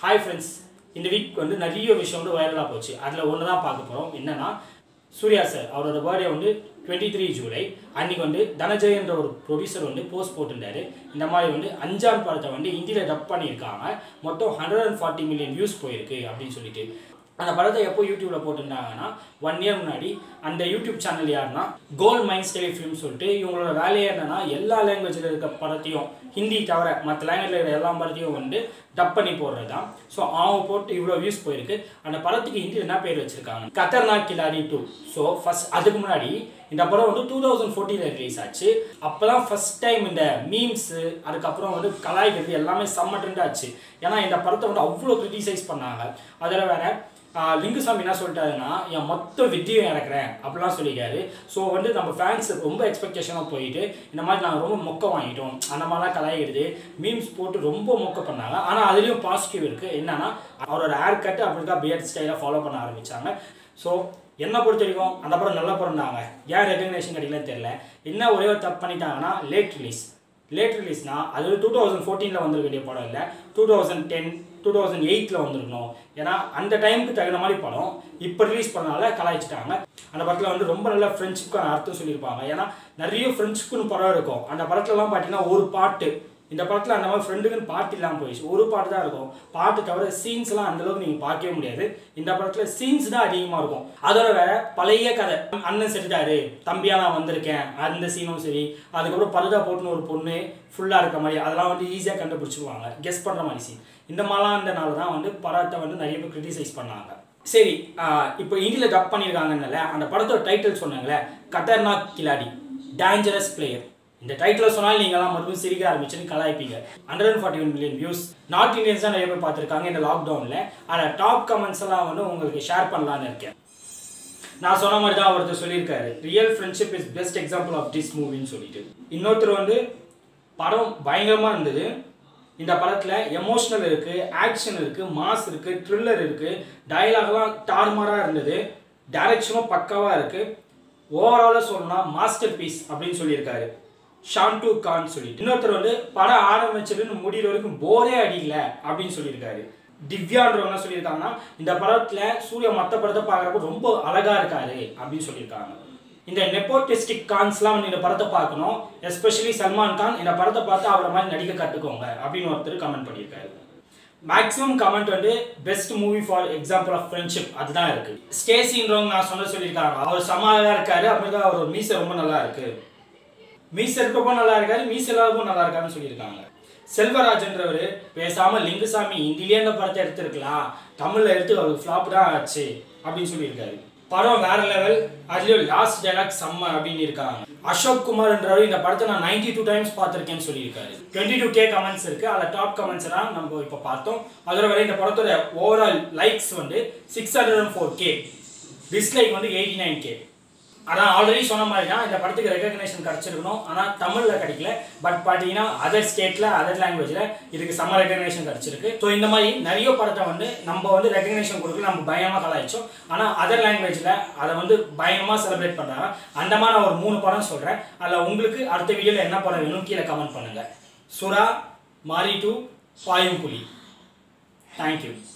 hi friends இந்த week வந்து நிறைய விஷயம் வந்து வைரலாக போச்சு அதில் ஒன்று தான் பார்க்க போகிறோம் என்னன்னா சூர்யா சார் அவரோட பர்த்டே வந்து டுவெண்ட்டி த்ரீ ஜூலை அன்னைக்கு வந்து தனஜயன்ற ஒரு ப்ரொடியூசர் வந்து போஸ்ட் போட்டிருந்தாரு இந்த மாதிரி வந்து அஞ்சாம் படத்தை வந்து ஹிந்தியில் டப் பண்ணியிருக்காங்க மொத்தம் hundred and forty million views போயிருக்கு அப்படின்னு சொல்லிட்டு அந்த படத்தை எப்போ யூடியூப்ல போட்டிருந்தாங்கன்னா ஒன் இயர் முன்னாடி அந்த யூடியூப் சேனல் யாருன்னா கோல்ட் மைன்ஸ் டெலிஃபிலிம் சொல்லிட்டு இவங்களோட வேலையே என்னன்னா எல்லா லாங்குவேஜில் இருக்க படத்தையும் ஹிந்தி தவிர மற்ற லாங்குவேஜில் இருக்கிற எல்லா படத்தையும் வந்து டப் பண்ணி போடுறது தான் ஸோ அவங்க போட்டு இவ்வளோ வியூஸ் போயிருக்கு அந்த படத்துக்கு ஹிந்தியில் என்ன பேர் வச்சிருக்காங்க Khatarnak Khiladi two so first அதுக்கு முன்னாடி இந்த படம் வந்து டூ தௌசண்ட் ஃபோர்டீனில் ரிலீஸ் ஆச்சு அப்போ தான் ஃபஸ்ட் டைம் இந்த மீம்ஸு அதுக்கப்புறம் வந்து கலாய்க்கிறது எல்லாமே செம்ம ட்ரெண்ட் ஆச்சு ஏன்னா இந்த படத்தை வந்து அவ்வளோ கிரிட்டிசைஸ் பண்ணாங்க அதில் வேற ஆஹ் லிங்குசாமி என்ன சொல்லிட்டாருன்னா என் மொத்த வித்தியும் இறக்குறேன் அப்படிலாம் சொல்லிக்காரு ஸோ வந்து நம்ம ஃபேன்ஸ் ரொம்ப எக்ஸ்பெக்டேஷனாக போயிட்டு இந்த மாதிரி நாங்கள் ரொம்ப மொக்க வாங்கிட்டோம் அந்த மாதிரிலாம் கலாய்கிறது மீம்ஸ் போட்டு ரொம்ப மொக்க பண்ணாங்க ஆனால் அதுலேயும் பாசிட்டிவ் இருக்குது என்னன்னா அவரோட ஹேர் கட்டு அப்படிக்கா பியர்ட் ஸ்டைலாக ஃபாலோ பண்ண ஆரம்பித்தாங்க ஸோ என்ன பொறுத்த வரைக்கும் அந்த படம் நல்ல படம் தாங்க ஏன் ரெகக்னேஷன் கிடைக்கலன்னு தெரியல என்ன ஒரே ஒரு தப்பு பண்ணிட்டாங்கன்னா லேட் ரிலீஸ் லேட் ரிலீஸ்னா அது டூ தௌசண்ட் ஃபோர்டீனில் வந்துருக்க வேண்டிய படம் இல்லை two thousand ten two thousand எயிட்டில் வந்திருக்கணும் ஏன்னா அந்த டைமுக்கு தகுந்த மாதிரி படம் இப்போ ரிலீஸ் பண்ணனால கலாய்ச்சிட்டாங்க அந்த படத்தில் வந்து ரொம்ப நல்ல ஃப்ரெண்ட்ஷிப்க்கான அர்த்தம் சொல்லியிருப்பாங்க ஏன்னா நிறைய ஃப்ரெண்ட்ஷிப்னு படம் இருக்கும் அந்த படத்துலலாம் பார்த்தீங்கன்னா ஒரு பாட்டு இந்த படத்தில் அந்த மாதிரி ஃப்ரெண்டுக்குன்னு பாட்டு இல்லாமல் போயிடுச்சு ஒரு பாட்டு தான் இருக்கும் பாட்டு தவிர சீன்ஸ்லாம் அந்த அளவுக்கு நீங்கள் பார்க்கவே முடியாது இந்த படத்தில் சீன்ஸ் தான் அதிகமாக இருக்கும் அதோட வேற பழைய கதை அண்ணன் செத்துட்டாரு தம்பியா நான் வந்திருக்கேன் அந்த சீனும் சரி அதுக்கப்புறம் பருதா போட்டுன்னு ஒரு பொண்ணு ஃபுல்லாக இருக்க மாதிரி அதெல்லாம் வந்து ஈஸியாக கண்டுபிடிச்சிருவாங்க கெஸ் பண்ணுற மாதிரி சீன் இந்த மாதிரிலாம் இருந்தனால தான் வந்து படத்தை வந்து நிறைய பேர் கிரிட்டிசைஸ் பண்ணாங்க சரி ஆஹ் இப்போ இந்தியில் டப் பண்ணியிருக்காங்கன்னால அந்த படத்தோட டைட்டில் சொன்னாங்களே கட்டர்நாக் கிலாடி டேஞ்சரஸ் பிளேயர் இந்த டைட்டில் சொன்னால் நீங்களாம் மறுபடியும் சிரிக்க ஆரம்பிச்சுன்னு கலாய்ப்பீங்க hundred and forty one million views north இந்தியன்ஸ் தான் நிறைய பேர் பார்த்துருக்காங்க இந்த லாக்டவுனில் அதில் டாப் கமெண்ட்ஸ் எல்லாம் வந்து உங்களுக்கு ஷேர் பண்ணலான்னு இருக்கேன் நான் சொன்ன மாதிரி தான் ஒருத்தர் சொல்லியிருக்காரு real friendship is best example of this மூவின்னு சொல்லிட்டு இன்னொருத்தர் வந்து படம் பயங்கரமாக இருந்தது இந்த படத்தில் எமோஷனல் இருக்குது ஆக்ஷன் இருக்குது மாஸ் இருக்குது த்ரில்லர் இருக்குது டயலாக்லாம் டார்மாராக இருந்தது டைரக்ஷனும் பக்காவாக இருக்குது ஓவராலாக சொல்லணும்னா மாஸ்டர் பீஸ் அப்படின்னு சொல்லியிருக்காரு ஷான்டு கான் சொல்லிட்டு இன்னொருத்தர் வந்து படம் ஆரம்பிச்சதுன்னு முடிகிற வரைக்கும் போரே அடிக்கல அப்படின்னு சொல்லியிருக்காரு திவ்யான்றவங்க என்ன சொல்லியிருக்காங்கன்னா இந்த படத்தில் சூர்யா மற்ற படத்தை பார்க்குறப்ப ரொம்ப அழகா இருக்காரு அப்படின்னு சொல்லியிருக்காங்க இந்த நெப்போட்டிஸ்டிக் கான்ஸ்லாம் வந்து இந்த படத்தை பார்க்கணும் எஸ்பெஷலி சல்மான் கான் இந்த படத்தை பார்த்து அவரை மாதிரி நடிக்க கற்றுக்கோங்க அப்படின்னு ஒருத்தர் கமெண்ட் பண்ணியிருக்காரு மேக்ஸிமம் கமெண்ட் வந்து best movie for example of friendship அதுதான் இருக்கு ஸ்டேசின்றவங்க நான் சொன்ன சொல்லியிருக்காங்க அவர் சமாளா இருக்காரு அப்படிதான் அவர் மீசை ரொம்ப நல்லா இருக்கு மீசை இருக்கப்போ நல்லா இருக்காரு மீசை இல்லாதப்போ நல்லா இருக்காருன்னு சொல்லியிருக்காங்க செல்வராஜன்றவர் பேசாம லிங்குசாமி ஹிந்திலேயே இந்த படத்தை எடுத்திருக்கலாம் தமிழ்ல எடுத்து அவருக்கு ஃப்ளாப் தான் ஆச்சு அப்படின்னு சொல்லியிருக்காரு படம் வேற லெவல் அதுலயும் லாஸ்ட் டைலாக் செம்ம அப்படின்னு இருக்காங்க அசோக் குமார்ன்றவர் இந்த படத்தை நான் நைன்டி டூ டைம்ஸ் பார்த்துருக்கேன்னு சொல்லியிருக்காரு டுவெண்ட்டி டூ கே கமெண்ட்ஸ் இருக்கு அதில் டாப் கமெண்ட்ஸ் தான் நம்ம இப்போ பார்த்தோம் அதோட வரை இந்த படத்தோட ஓவரால் லைக்ஸ் வந்து six hundred and four K dislike வந்து எயிட்டி நைன் கே அதான் ஆல்ரெடி சொன்ன மாதிரி தான் இந்த படத்துக்கு ரெகக்னேஷன் கிடச்சிருக்கணும் ஆனால் தமிழில் கிடைக்கல பட் பார்த்தீங்கன்னா அதர் ஸ்டேட்டில் அதர் லாங்குவேஜில் இதுக்கு செம்ம ரெகக்னேஷன் கிடச்சிருக்கு ஸோ இந்த மாதிரி நிறைய படத்தை வந்து நம்ம வந்து ரெகக்னேஷன் கொடுக்கல நம்ம பயமாக கலாய்ச்சோம் ஆனால் அதர் லாங்குவேஜில் அதை வந்து பயங்கரமாக செலிப்ரேட் பண்ணுறாங்க அந்த மாதிரி நான் ஒரு மூணு படம் சொல்கிறேன் அதில் உங்களுக்கு அடுத்த வீடியோவில் என்ன படம் வேணும் கீழே கமெண்ட் பண்ணுங்கள் சுறா மாரி டூ பாயும் புலி தேங்க்யூ